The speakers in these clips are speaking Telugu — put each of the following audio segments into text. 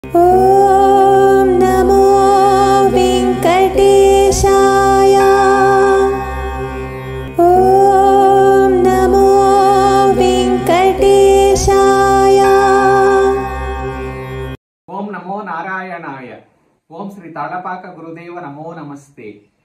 ॐ नमो वेङ्कटेशाय ॐ नमो वेङ्कटेशाय ఓం నమో నారాయణాయ ఓం శ్రీ తాళపాక గురుదేవ నమో నమస్తే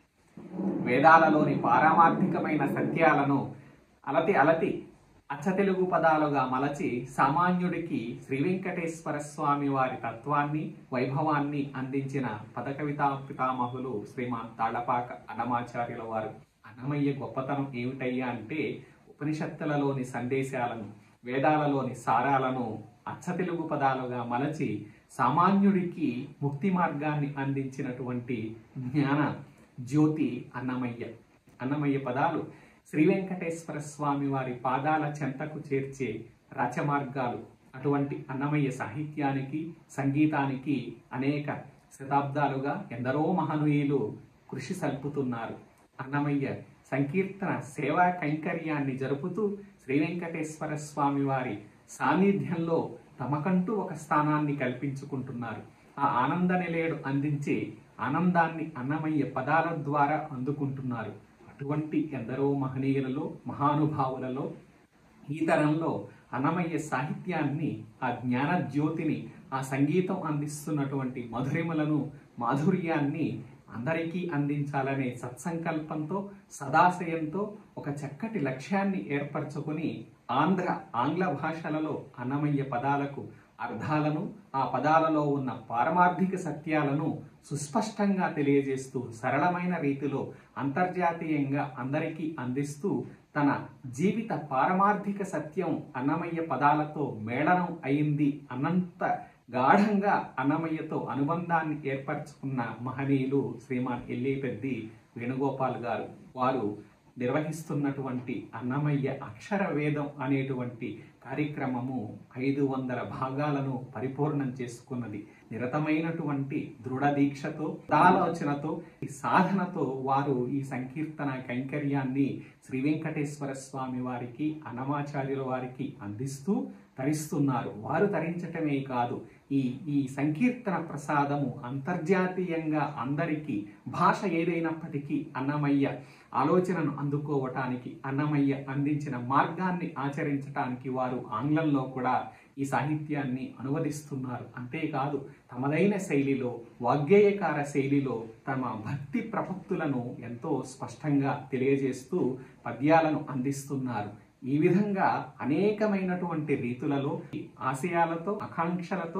వేదాలలోని పారమార్థికమైన సత్యాలను అలతి అలతి అచ్చ తెలుగు పదాలుగా మలచి సామాన్యుడికి శ్రీ వెంకటేశ్వర స్వామి వారి తత్వాన్ని వైభవాన్ని అందించిన పదకవితా పితామహులు శ్రీమాన్ తాళపాక అన్నమాచార్యుల వారు అన్నమయ్య గొప్పతనం ఏమిటయ్యా అంటే ఉపనిషత్తులలోని సందేశాలను వేదాలలోని సారాలను అచ్చ తెలుగు పదాలుగా మలచి సామాన్యుడికి ముక్తి మార్గాన్ని అందించినటువంటి జ్ఞాన జ్యోతి అన్నమయ్య అన్నమయ్య పదాలు శ్రీ వెంకటేశ్వర స్వామి వారి పాదాల చెంతకు చేర్చే రచమార్గాలు అటువంటి అన్నమయ్య సాహిత్యానికి సంగీతానికి అనేక శతాబ్దాలుగా ఎందరో మహనీయులు కృషి సల్పుతున్నారు అన్నమయ్య సంకీర్తన సేవా కైంకర్యాన్ని జరుపుతూ శ్రీ వెంకటేశ్వర స్వామి వారి సాన్నిధ్యంలో తమకంటూ ఒక స్థానాన్ని కల్పించుకుంటున్నారు ఆ ఆనంద నిలయడు అందించే ఆనందాన్ని అన్నమయ్య పదాల ద్వారా అందుకుంటున్నారు అటువంటి ఎందరో మహనీయులలో మహానుభావులలో ఈ తరంలో అన్నమయ్య సాహిత్యాన్ని ఆ జ్ఞాన జ్యోతిని ఆ సంగీతం అందిస్తున్నటువంటి మధురిమలను మాధుర్యాన్ని అందరికీ అందించాలనే సత్సంకల్పంతో సదాశయంతో ఒక చక్కటి లక్ష్యాన్ని ఏర్పరచుకుని ఆంధ్ర ఆంగ్ల భాషలలో అన్నమయ్య పదాలకు అర్థాలను ఆ పదాలలో ఉన్న పారమార్థిక సత్యాలను సుస్పష్టంగా తెలియజేస్తూ సరళమైన రీతిలో అంతర్జాతీయంగా అందరికీ అందిస్తూ తన జీవిత పారమార్థిక సత్యం అన్నమయ్య పదాలతో మేళనం అయింది అన్నంత గాఢంగా అన్నమయ్యతో అనుబంధాన్ని ఏర్పరచుకున్న మహనీయులు శ్రీమాన్ ఎల్లిపెద్ది వేణుగోపాల్ గారు వారు నిర్వహిస్తున్నటువంటి అన్నమయ్య అక్షర వేదం అనేటువంటి కార్యక్రమము ఐదు వందల భాగాలను పరిపూర్ణం చేసుకున్నది నిరతమైనటువంటి దృఢ దీక్షతో ఆలోచనతో ఈ సాధనతో వారు ఈ సంకీర్తన కైంకర్యాన్ని శ్రీ వెంకటేశ్వర స్వామి వారికి అన్నమాచార్యుల వారికి అందిస్తూ తరిస్తున్నారు వారు తరించటమే కాదు ఈ ఈ సంకీర్తన ప్రసాదము అంతర్జాతీయంగా అందరికీ భాష ఏదైనప్పటికీ అన్నమయ్య ఆలోచనను అందుకోవటానికి అన్నమయ్య అందించిన మార్గాన్ని ఆచరించటానికి వారు ఆంగ్లంలో కూడా ఈ సాహిత్యాన్ని అనువదిస్తున్నారు అంతేకాదు తమదైన శైలిలో వాగ్గేయకార శైలిలో తమ భక్తి ప్రపత్తులను ఎంతో స్పష్టంగా తెలియజేస్తూ పద్యాలను అందిస్తున్నారు ఈ విధంగా అనేకమైనటువంటి రీతులలో ఆశయాలతో ఆకాంక్షలతో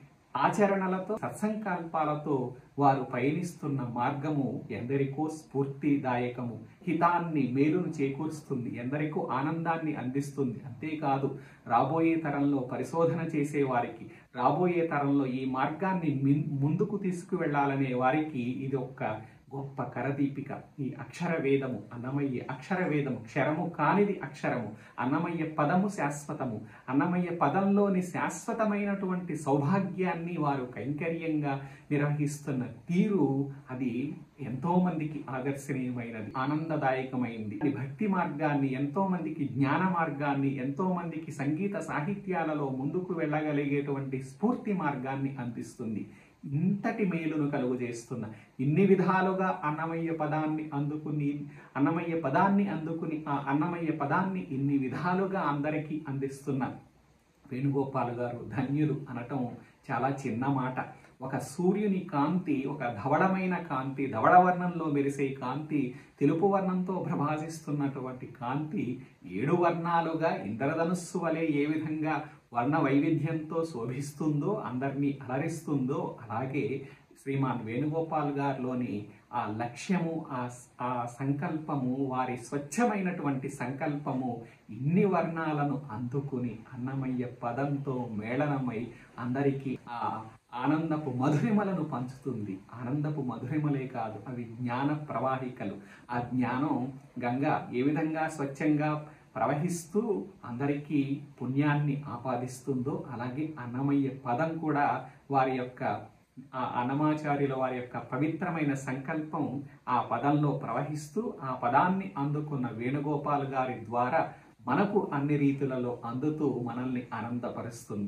ఆచరణలతో సత్సంకల్పాలతో వారు పయనిస్తున్న మార్గము ఎందరికో స్ఫూర్తిదాయకము హితాన్ని మేలును చేకూరుస్తుంది ఎందరికో ఆనందాన్ని అందిస్తుంది అంతేకాదు రాబోయే తరంలో పరిశోధన చేసే వారికి రాబోయే తరంలో ఈ మార్గాన్ని మిన్- ముందుకు తీసుకువెళ్ళాలనే వారికి ఇది ఒక గొప్ప కరదీపిక ఈ అక్షర వేదము అన్నమయ్య అక్షర వేదము క్షరము కానిది అక్షరము అన్నమయ్య పదము శాశ్వతము అన్నమయ్య పదంలోని శాశ్వతమైనటువంటి సౌభాగ్యాన్ని వారు కైంకర్యంగా నిర్వహిస్తున్న తీరు అది ఎంతో మందికి ఆదర్శనీయమైనది ఆనందదాయకమైంది ఈ భక్తి మార్గాన్ని ఎంతో మందికి జ్ఞాన మార్గాన్ని ఎంతో మందికి సంగీత సాహిత్యాలలో ముందుకు వెళ్ళగలిగేటువంటి స్ఫూర్తి మార్గాన్ని అందిస్తుంది ఇంతటి మేలును కలుగు చేస్తున్న ఇన్ని విధాలుగా అన్నమయ్య పదాన్ని అందుకుని అన్నమయ్య పదాన్ని అందుకుని ఆ అన్నమయ్య పదాన్ని ఇన్ని విధాలుగా అందరికీ అందిస్తున్న వేణుగోపాల్ గారు ధన్యులు అనటం చాలా చిన్న మాట ఒక సూర్యుని కాంతి ఒక ధవళమైన కాంతి ధవళ వర్ణంలో మెరిసే కాంతి తెలుపు వర్ణంతో ప్రభాసిస్తున్నటువంటి కాంతి ఏడు వర్ణాలుగా ఇంద్రధనుస్సు వలె ఏ విధంగా వర్ణ వైవిధ్యంతో శోభిస్తుందో అందరినీ అలరిస్తుందో అలాగే శ్రీమాన్ వేణుగోపాల్ గారిలోని ఆ లక్ష్యము ఆ ఆ సంకల్పము వారి స్వచ్ఛమైనటువంటి సంకల్పము ఇన్ని వర్ణాలను అందుకుని అన్నమయ్య పదంతో మేళనమై అందరికీ ఆ ఆనందపు మధురిమలను పంచుతుంది ఆనందపు మధురిమలే కాదు అవి జ్ఞాన ప్రవాహికలు ఆ జ్ఞానం గంగా ఏ విధంగా స్వచ్ఛంగా ప్రవహిస్తూ అందరికీ పుణ్యాన్ని ఆపాదిస్తుందో అలాగే అన్నమయ్య పదం కూడా వారి యొక్క ఆ అన్నమాచార్యుల వారి యొక్క పవిత్రమైన సంకల్పం ఆ పదంలో ప్రవహిస్తూ ఆ పదాన్ని అందుకున్న వేణుగోపాల్ గారి ద్వారా మనకు అన్ని రీతులలో అందుతూ మనల్ని ఆనందపరుస్తుంది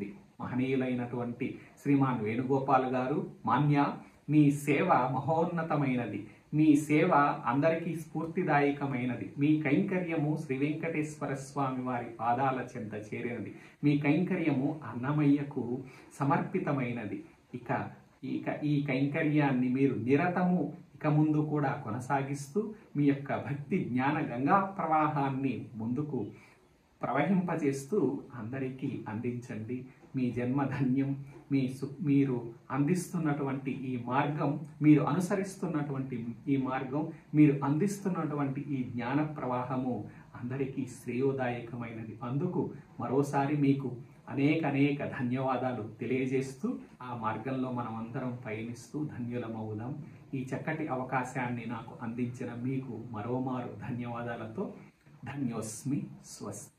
మహనీయులైనటువంటి శ్రీమాన్ వేణుగోపాల్ గారు మాన్య మీ సేవ మహోన్నతమైనది మీ సేవ అందరికీ స్ఫూర్తిదాయకమైనది మీ కైంకర్యము శ్రీ వెంకటేశ్వర స్వామి వారి పాదాల చెంత చేరినది మీ కైంకర్యము అన్నమయ్యకు సమర్పితమైనది ఇక ఇక ఈ కైంకర్యాన్ని మీరు నిరతము ఇక ముందు కూడా కొనసాగిస్తూ మీ యొక్క భక్తి జ్ఞాన గంగా ప్రవాహాన్ని ముందుకు ప్రవహింపజేస్తూ అందరికీ అందించండి మీ జన్మధన్యం మీ సు మీరు అందిస్తున్నటువంటి ఈ మార్గం మీరు అనుసరిస్తున్నటువంటి ఈ మార్గం మీరు అందిస్తున్నటువంటి ఈ జ్ఞాన ప్రవాహము అందరికీ శ్రేయోదాయకమైనది అందుకు మరోసారి మీకు అనేక అనేక ధన్యవాదాలు తెలియజేస్తూ ఆ మార్గంలో మనం అందరం పయనిస్తూ ధన్యులమవుదాం ఈ చక్కటి అవకాశాన్ని నాకు అందించిన మీకు మరోమారు ధన్యవాదాలతో ధన్యోస్మి స్వస్తి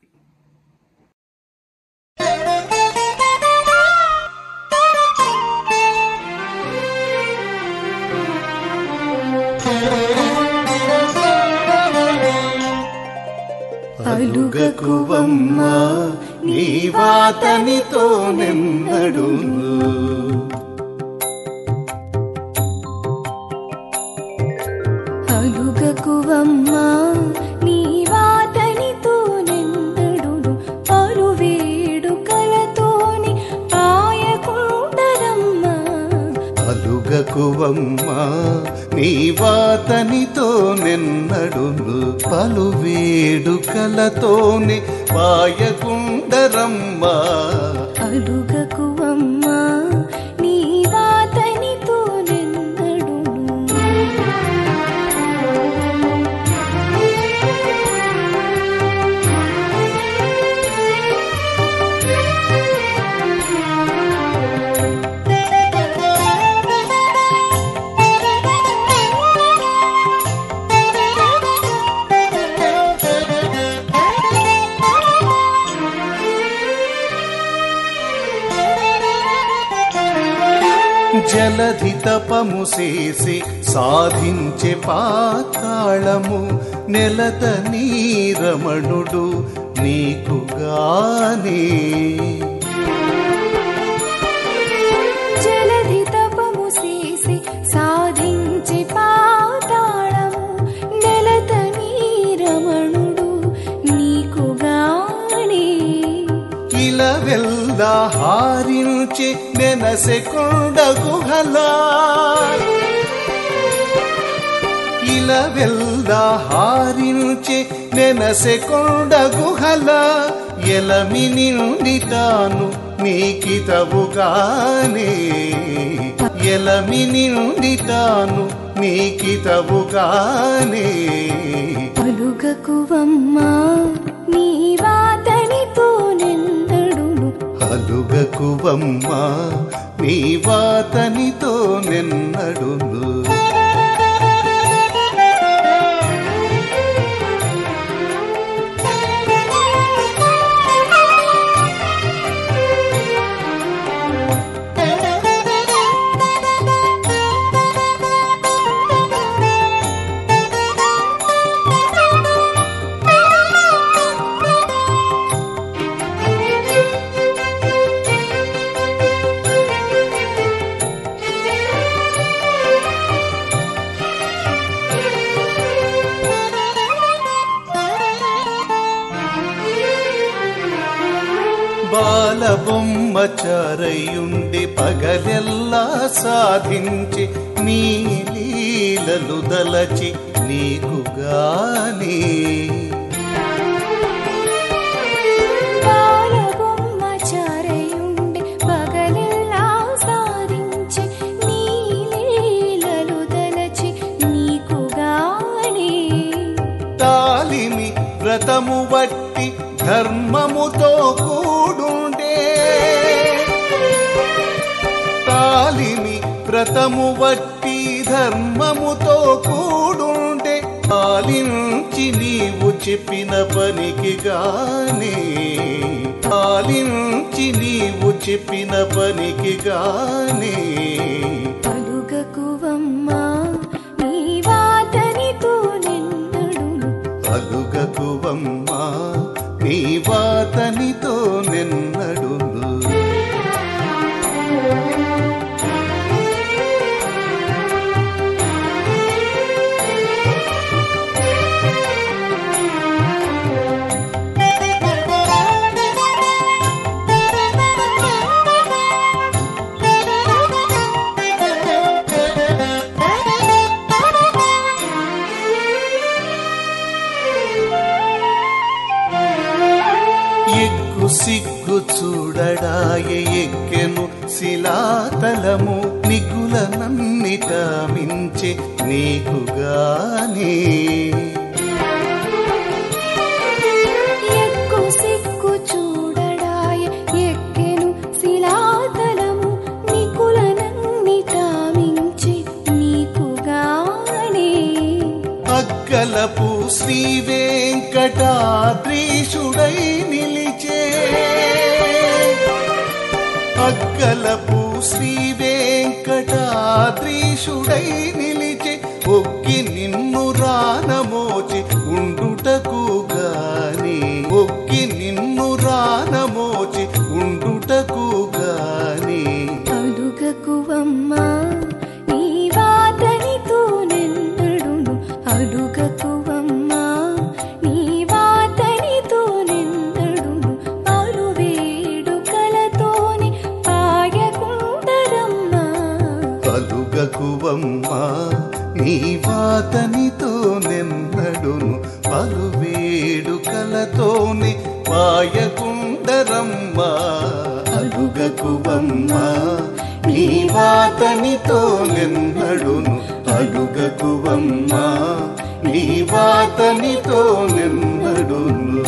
అలుగకువమ్మ నీవాతనితో నెన్నడును అలుగకువమ్మా నీవాతనితో నిన్నడును పలు వేడుకలతోని పాయకుండరమ్మా అలుగకువమ్మ నీవాతనితో నెన్నడును పలు వేడుకలతోనే పాయకుండరమ్మ అలుగకువమ్మా నీవాతనితో నిన్నడును జలధి తపము చేసి సాధించే పాతాళము నెలత నీరమణుడు నీకుగానే జలధి తపము చేసి సాధించి పాతాళము నెలత నీరమణుడు నీకుగానే ఇలా వెళ్ళ హారించి నెనసె కొండ గుహలా ఇలా వెళ్ళ హారించి నెనసె కొండ గుహల ఎలమి నిండి తాను నీకితవుగానే ఎలమి నిండి తాను నీకితవుగానే అలుగకువమ్మా నీవాతనితో నిన్నడును అలుగకువమ్మ నీవాతనితో నెన్నడును బాలబొమ్మ చరయుండి పగలెల్లా సాధించి నీ లీలలు దలచి నీకుగానే బాలబొమ్మ చారయుండి పగలెల్లా సాధించి నీ లీలలు దలచి నీకుగానే తాలిమి వ్రతము వట్టి ధర్మముతో కూడుండే తాలిమి వ్రతము వట్టి ధర్మముతో కూడుండే పాలించి నీవు చెప్పిన పనికి గానే పాలించి నీవు చెప్పిన పనికి గానే అలుగకువమ్మా నీవాతనితో నిన్నడును అలుగకువమ్మా నీవాతనితో నిన్నడును మంగళము మిగులనన్నిట మించె నీకుగానే ఎక్కు సిక్కు చూడడాయ ఎక్కెను శిలాతలము నికులనన్నిటా మించి నీకుగానే అగ్గలపు శ్రీ వెంకటాద్రీషుడై నిలిచే అగ్గలపు శ్రీ వెంకటాద్రీషుడై నిలిచే ఒక్కి నిన్ను రానమోచి ఉండుటకు గాని ఒక్కి నిన్ను రానమోచి ఉండుటకు గాని అడుగకువమ్మా నీ వాతనితో నిన్నడును అడుగకువమ్మా నీ వాతనితో నిన్నడును పాలు వేడుకలతోని పాయకుందరమ్మా కలుగకువమ్మా నీ వాతనితో నెన్నడును పలు వేడుకలతోని పాయకుండరమ్మా అలుగకువమ్మా నీ వాతనితో నెన్నడును అలుగకువమ్మా నీ వాతనితో నెన్నడును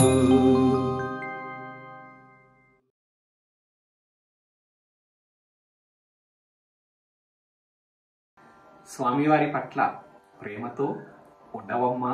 స్వామివారి పట్ల ప్రేమతో ఉండవమ్మా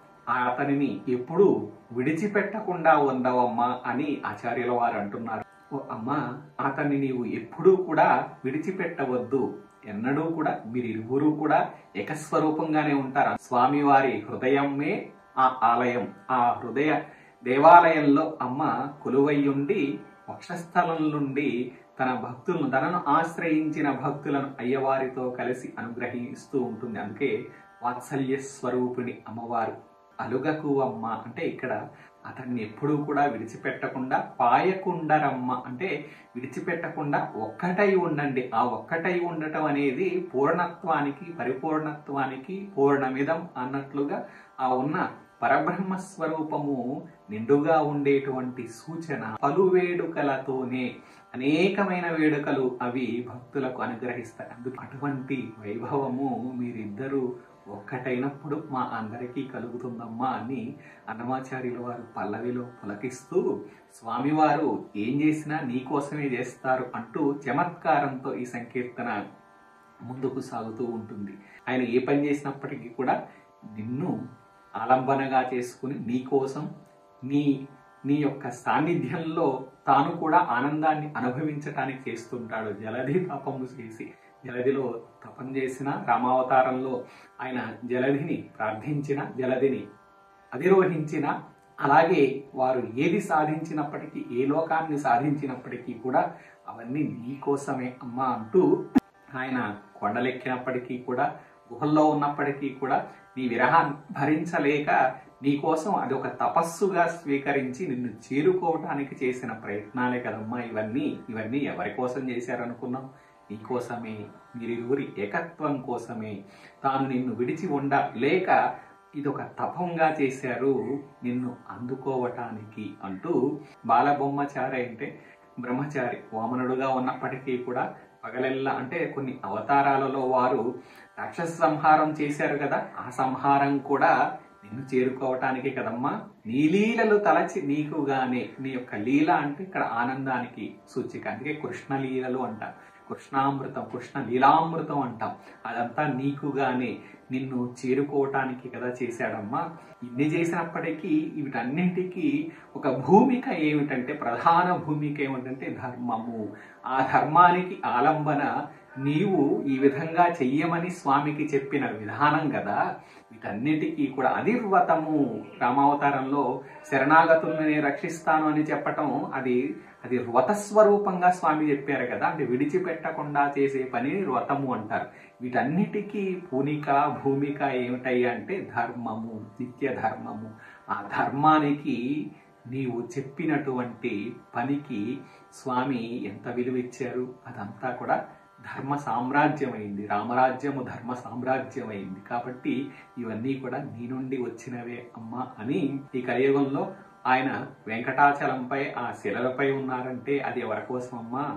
అతనిని ఎప్పుడూ విడిచిపెట్టకుండా ఉండవమ్మా అని ఆచార్యుల వారు అంటున్నారు ఓ అమ్మా అతన్ని నీవు ఎప్పుడూ కూడా విడిచిపెట్టవద్దు ఎన్నడూ కూడా మీరిరువురు కూడా ఏకస్వరూపంగానే ఉంటారు స్వామివారి హృదయమే ఆ ఆలయం ఆ హృదయ దేవాలయంలో అమ్మ కొలువయ్యుండి వక్షస్థలం నుండి తన భక్తులను తనను ఆశ్రయించిన భక్తులను అయ్యవారితో కలిసి అనుగ్రహిస్తూ ఉంటుంది అందుకే వాత్సల్య స్వరూపిణి అమ్మవారు అలుగకు అమ్మ అంటే ఇక్కడ అతన్ని ఎప్పుడూ కూడా విడిచిపెట్టకుండా పాయకుండరమ్మ అంటే విడిచిపెట్టకుండా ఒక్కటై ఉండండి ఆ ఒక్కటై ఉండటం అనేది పూర్ణత్వానికి పరిపూర్ణత్వానికి పూర్ణమిదం అన్నట్లుగా ఆ ఉన్న పరబ్రహ్మ స్వరూపము నిండుగా ఉండేటువంటి సూచన పలు వేడుకలతోనే అనేకమైన వేడుకలు అవి భక్తులకు అనుగ్రహిస్తాయి అందుకు అటువంటి వైభవము మీరిద్దరూ ఒక్కటైనప్పుడు మా అందరికీ కలుగుతుందమ్మా అని అన్నమాచార్యుల వారు పల్లవిలో పులకిస్తూ స్వామివారు ఏం చేసినా నీకోసమే చేస్తారు అంటూ చమత్కారంతో ఈ సంకీర్తన ముందుకు సాగుతూ ఉంటుంది ఆయన ఏ పని చేసినప్పటికీ కూడా నిన్ను ఆలంబనగా చేసుకుని నీ కోసం నీ నీ యొక్క సాన్నిధ్యంలో తాను కూడా ఆనందాన్ని అనుభవించటానికి చేస్తుంటాడు జలధి తపము చేసి జలధిలో తపం చేసిన రామావతారంలో ఆయన జలధిని ప్రార్థించిన జలధిని అధిరోహించిన అలాగే వారు ఏది సాధించినప్పటికీ ఏ లోకాన్ని సాధించినప్పటికీ కూడా అవన్నీ నీ కోసమే అమ్మా అంటూ ఆయన కొండలెక్కినప్పటికీ కూడా గుహల్లో ఉన్నప్పటికీ కూడా నీ విరహాన్ని భరించలేక నీ కోసం అది ఒక తపస్సుగా స్వీకరించి నిన్ను చేరుకోవటానికి చేసిన ప్రయత్నాలే కదమ్మా ఇవన్నీ ఇవన్నీ ఎవరి కోసం చేశారనుకున్నాం నీ కోసమే మీరిరువురి ఏకత్వం కోసమే తాను నిన్ను విడిచి ఉండ లేక ఇదొక తపంగా చేశారు నిన్ను అందుకోవటానికి అంటూ బాలబొమ్మచారి అంటే బ్రహ్మచారి వామనుడుగా ఉన్నప్పటికీ కూడా పగలెల్లా అంటే కొన్ని అవతారాలలో వారు రాక్షస సంహారం చేశారు కదా ఆ సంహారం కూడా నిన్ను చేరుకోవటానికి కదమ్మా నీ లీలలు తలచి నీకుగానే నీ యొక్క లీల అంటే ఇక్కడ ఆనందానికి సూచిక అందుకే కృష్ణ లీలలు అంటారు కృష్ణామృతం కృష్ణ లీలామృతం అంటాం అదంతా నీకుగానే నిన్ను చేరుకోవటానికి కదా చేశాడమ్మా ఇన్ని చేసినప్పటికీ వీటన్నింటికి ఒక భూమిక ఏమిటంటే ప్రధాన భూమిక ఏమిటంటే ధర్మము ఆ ధర్మానికి ఆలంబన నీవు ఈ విధంగా చెయ్యమని స్వామికి చెప్పిన విధానం కదా వీటన్నిటికీ కూడా అధిర్వతము రామావతారంలో శరణాగతుల్ని రక్షిస్తాను అని చెప్పటం అది అది వ్రతస్వరూపంగా స్వామి చెప్పారు కదా అంటే విడిచిపెట్టకుండా చేసే పనిని వ్రతము అంటారు వీటన్నిటికీ పూనిక భూమిక ఏమిటయ్యా అంటే ధర్మము నిత్య ధర్మము ఆ ధర్మానికి నీవు చెప్పినటువంటి పనికి స్వామి ఎంత విలువిచ్చారు అదంతా కూడా ధర్మ సామ్రాజ్యమైంది రామరాజ్యము ధర్మ సామ్రాజ్యమైంది కాబట్టి ఇవన్నీ కూడా నీ నుండి వచ్చినవే అమ్మా అని ఈ కలియుగంలో ఆయన వెంకటాచలంపై ఆ శిలలపై ఉన్నారంటే అది ఎవరి కోసం అమ్మా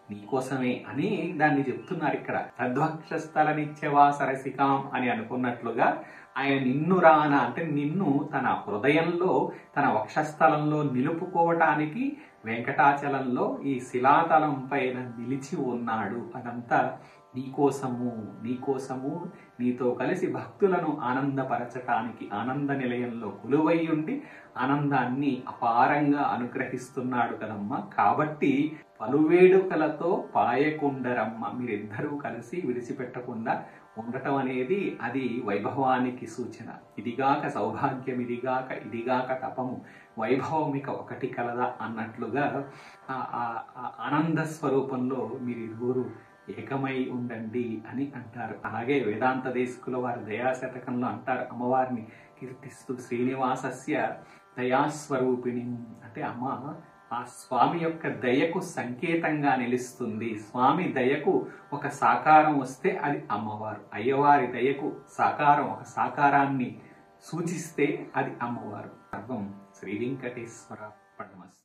నీకోసమే అని దాన్ని చెప్తున్నారు ఇక్కడ తద్వక్షస్థల నిత్యవా సరసికాం అని అనుకున్నట్లుగా ఆయన నిన్ను రాన అంటే నిన్ను తన హృదయంలో తన వక్షస్థలంలో నిలుపుకోవటానికి వెంకటాచలంలో ఈ శిలాతలం పైన నిలిచి ఉన్నాడు అదంతా నీకోసము నీకోసము నీతో కలిసి భక్తులను ఆనందపరచటానికి ఆనంద నిలయంలో కొలువై ఉండి ఆనందాన్ని అపారంగా అనుగ్రహిస్తున్నాడు కదమ్మా కాబట్టి పలువేడుకలతో పాయకుండరమ్మ మీరిద్దరూ కలిసి విడిచిపెట్టకుండా ఉండటం అనేది అది వైభవానికి సూచన ఇదిగాక సౌభాగ్యం ఇదిగాక ఇదిగాక తపము వైభవం ఇక ఒకటి కలదా అన్నట్లుగా ఆ- ఆ- ఆ ఆనంద స్వరూపంలో మీరిరువురు ఏకమై ఉండండి అని అంటారు అలాగే వేదాంత దేశకుల వారి దయాశతకంలో అంటారు అమ్మవారిని కీర్తిస్తూ శ్రీనివాసస్య దయాస్వరూపిణి అంటే అమ్మ ఆ స్వామి యొక్క దయకు సంకేతంగా నిలుస్తుంది స్వామి దయకు ఒక సాకారం వస్తే అది అమ్మవారు అయ్యవారి దయకు సాకారం ఒక సాకారాన్ని సూచిస్తే అది అమ్మవారు సర్వం శ్రీ వెంకటేశ్వర పడమస్